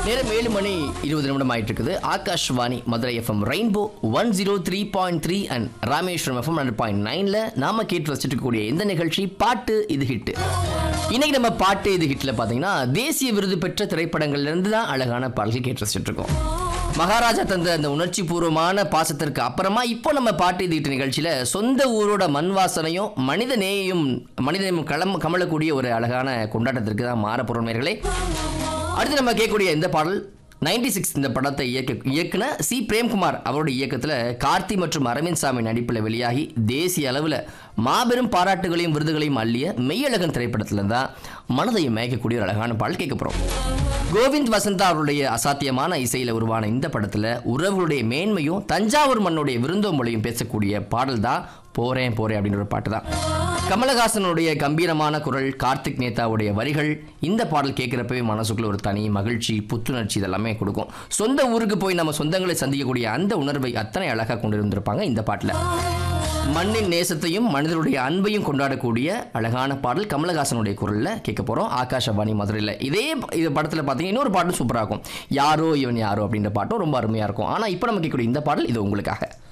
நேரம் ஏழு மணி இருபது நிமிடம் ஆயிட்டு இருக்குது Akashvani Madurai FM rainbow one zero three point three and Rameswaram FM hundred point நைன்ல நாம கேட்டு வச்சுட்டு இருக்கக்கூடிய இந்த நிகழ்ச்சி பாட்டு இது ஹிட் இன்னைக்கு நம்ம பாட்டு இது ஹிட்ல பாத்தீங்கன்னா தேசிய விருது பெற்ற திரைப்படங்கள்ல இருந்து தான் அழகான பாடல்கள் கேட்டு வச்சுட்டு இருக்கோம் மகாராஜா தந்த அந்த உணர்ச்சி பூர்வமான பாசத்திற்கு அப்புறமா இப்போ நம்ம பாட்டு இது ஹிட் நிகழ்ச்சியில சொந்த ஊரோட மண் வாசனையும் மனித நேயும் மனித நேயம் களம் கமலக்கூடிய ஒரு அழகான கொண்டாட்டத்திற்கு தான் மாற பொருள்மைகளே அடுத்து நம்ம கேட்கக்கூடிய இந்த பாடல் 96 சிக்ஸ் இந்த படத்தை இயக்க இயக்குன சி பிரேம்குமார் அவருடைய இயக்கத்தில் கார்த்தி மற்றும் அரவிந்த் சாமி நடிப்பில் வெளியாகி தேசிய அளவில் மாபெரும் பாராட்டுகளையும் விருதுகளையும் அள்ளிய மெய்யழகன் திரைப்படத்தில் தான் மனதையும் மயக்கக்கூடிய ஒரு அழகான பாடல் கேட்க போகிறோம் கோவிந்த் வசந்தா அவருடைய அசாத்தியமான இசையில் உருவான இந்த படத்தில் உறவுகளுடைய மேன்மையும் தஞ்சாவூர் மண்ணுடைய விருந்தோம்பலையும் பேசக்கூடிய பாடல் தான் போறேன் போறேன் அப்படின்ற ஒரு பாட்டு தான் கமலஹாசனுடைய கம்பீரமான குரல் கார்த்திக் நேதாவுடைய வரிகள் இந்த பாடல் கேட்குறப்பவே மனசுக்குள்ள ஒரு தனி மகிழ்ச்சி புத்துணர்ச்சி இதெல்லாமே கொடுக்கும் சொந்த ஊருக்கு போய் நம்ம சொந்தங்களை சந்திக்கக்கூடிய அந்த உணர்வை அத்தனை அழகாக கொண்டு இருந்திருப்பாங்க இந்த பாட்டில் மண்ணின் நேசத்தையும் மனிதனுடைய அன்பையும் கொண்டாடக்கூடிய அழகான பாடல் கமலஹாசனுடைய குரலில் கேட்க போகிறோம் ஆகாஷவாணி மதுரையில் இதே இது படத்தில் பார்த்தீங்கன்னா இன்னொரு பாட்டும் சூப்பராக இருக்கும் யாரோ இவன் யாரோ அப்படின்ற பாட்டும் ரொம்ப அருமையாக இருக்கும் ஆனால் இப்போ நம்ம கேட்கக்கூடிய இந்த பாடல் இது உங்களுக்காக